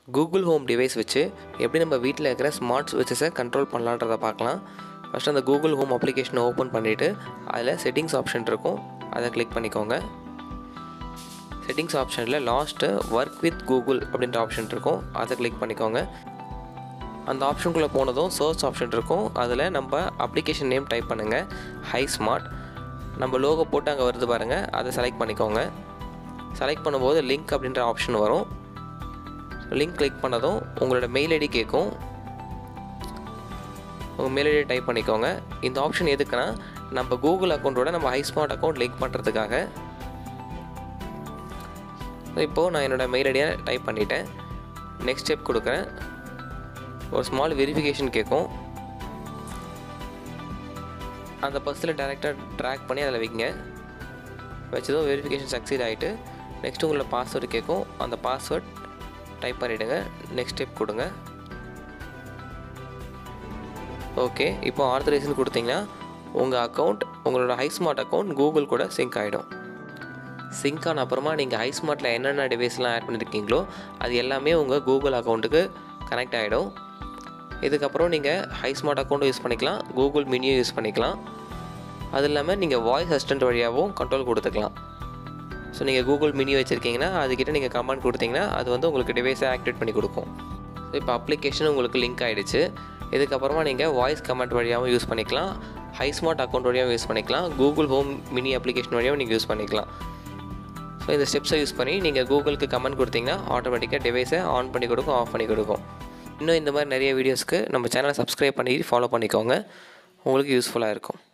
Google home device வச்சு எப்படி நம்ம வீட்டில் இருக்கிற ஸ்மார்ட் ஸ்விட்சஸை கண்ட்ரோல் பண்ணலான்றதை பார்க்கலாம் ஃபஸ்ட்டு அந்த கூகுள் ஹோம் அப்ளிகேஷனை ஓப்பன் பண்ணிவிட்டு அதில் செட்டிங்ஸ் ஆப்ஷன் இருக்கும் அதை கிளிக் பண்ணிக்கோங்க செட்டிங்ஸ் ஆப்ஷனில் லாஸ்ட்டு ஒர்க் வித் கூகுள் அப்படின்ற ஆப்ஷன் இருக்கும் அதை கிளிக் பண்ணிக்கோங்க அந்த ஆப்ஷனுக்குள்ளே போனதும் சர்ச் ஆப்ஷன் இருக்கும் அதில் நம்ம அப்ளிகேஷன் நேம் டைப் பண்ணுங்கள் ஹை ஸ்மார்ட் நம்ம லோகோ போட்டு அங்கே வருது பாருங்கள் அதை செலக்ட் பண்ணிக்கோங்க செலக்ட் பண்ணும்போது லிங்க் அப்படின்ற ஆப்ஷன் வரும் லிங்க் கிளிக் பண்ணதும் உங்களோட மெயில் ஐடி கேட்கும் உங்கள் மெயில் ஐடி டைப் பண்ணிக்கோங்க இந்த ஆப்ஷன் எதுக்குன்னா நம்ம கூகுள் அக்கௌண்ட்டோட நம்ம ஹைஸ்மார்ட் அக்கௌண்ட் லிங்க் பண்ணுறதுக்காக இப்போது நான் என்னோடய மெயில் ஐடியை டைப் பண்ணிட்டேன் நெக்ஸ்ட் ஸ்டெப் கொடுக்குறேன் ஒரு ஸ்மால் வெரிஃபிகேஷன் கேட்கும் அந்த பர்ஸில் டேரெக்டாக ட்ராக் பண்ணி அதில் வைங்க வச்சதும் வெரிஃபிகேஷன் சக்சீட் ஆகிட்டு நெக்ஸ்ட் உங்களோட பாஸ்வேர்டு கேட்கும் அந்த பாஸ்வேர்ட் டைப் பண்ணிவிடுங்க நெக்ஸ்ட் ஸ்டெப் கொடுங்க ஓகே இப்போ ஆர்த்தரைசேஷன் கொடுத்தீங்கன்னா உங்கள் அக்கௌண்ட் உங்களோட ஹைஸ்மார்ட் அக்கௌண்ட் கூகுள் கூட சிங்க் ஆகிடும் சிங்க் ஆன அப்புறமா நீங்கள் ஹைஸ்மார்ட்டில் என்னென்ன டிவைஸ்லாம் ஆட் பண்ணியிருக்கீங்களோ அது எல்லாமே உங்கள் கூகுள் அக்கௌண்ட்டுக்கு கனெக்ட் ஆகிடும் இதுக்கப்புறம் நீங்கள் ஹைஸ்மார்ட் அக்கௌண்ட்டும் யூஸ் பண்ணிக்கலாம் கூகுள் மினியும் யூஸ் பண்ணிக்கலாம் அது இல்லாமல் நீங்கள் வாய்ஸ் அசிஸ்டன்ட் வழியாகவும் கண்ட்ரோல் கொடுத்துக்கலாம் ஸோ நீங்கள் கூகுள் மினி வச்சுருக்கீங்கன்னா அதுக்கிட்ட நீங்கள் கமெண்ட் கொடுத்தீங்கன்னா அது வந்து உங்களுக்கு டிவைஸை ஆக்டிவேட் பண்ணி கொடுக்கும் ஸோ இப்போ அப்ளிகேஷன் உங்களுக்கு லிங்க் ஆகிடுச்சு இதுக்கப்புறமா நீங்கள் வாய்ஸ் கமெண்ட் வழியாகவும் யூஸ் பண்ணிக்கலாம் ஹைஸ்மார்ட் அக்கௌண்ட் வழியாகவும் யூஸ் பண்ணிக்கலாம் கூகுள் ஹோம் மினி அப்ளிகேஷன் வழியாகவும் நீங்கள் யூஸ் பண்ணிக்கலாம் ஸோ இந்த ஸ்டெப்ஸை யூஸ் பண்ணி நீங்கள் கூகுளுக்கு கமெண்ட் கொடுத்தீங்கன்னா ஆட்டோமேட்டிக்காக டிவைஸை ஆன் பண்ணி கொடுக்கும் ஆஃப் பண்ணி கொடுக்கும் இன்னும் இந்த மாதிரி நிறைய வீடியோஸ்க்கு நம்ம சேனலை சப்ஸ்கிரைப் பண்ணி ஃபாலோ பண்ணிக்கோங்க உங்களுக்கு யூஸ்ஃபுல்லாக இருக்கும்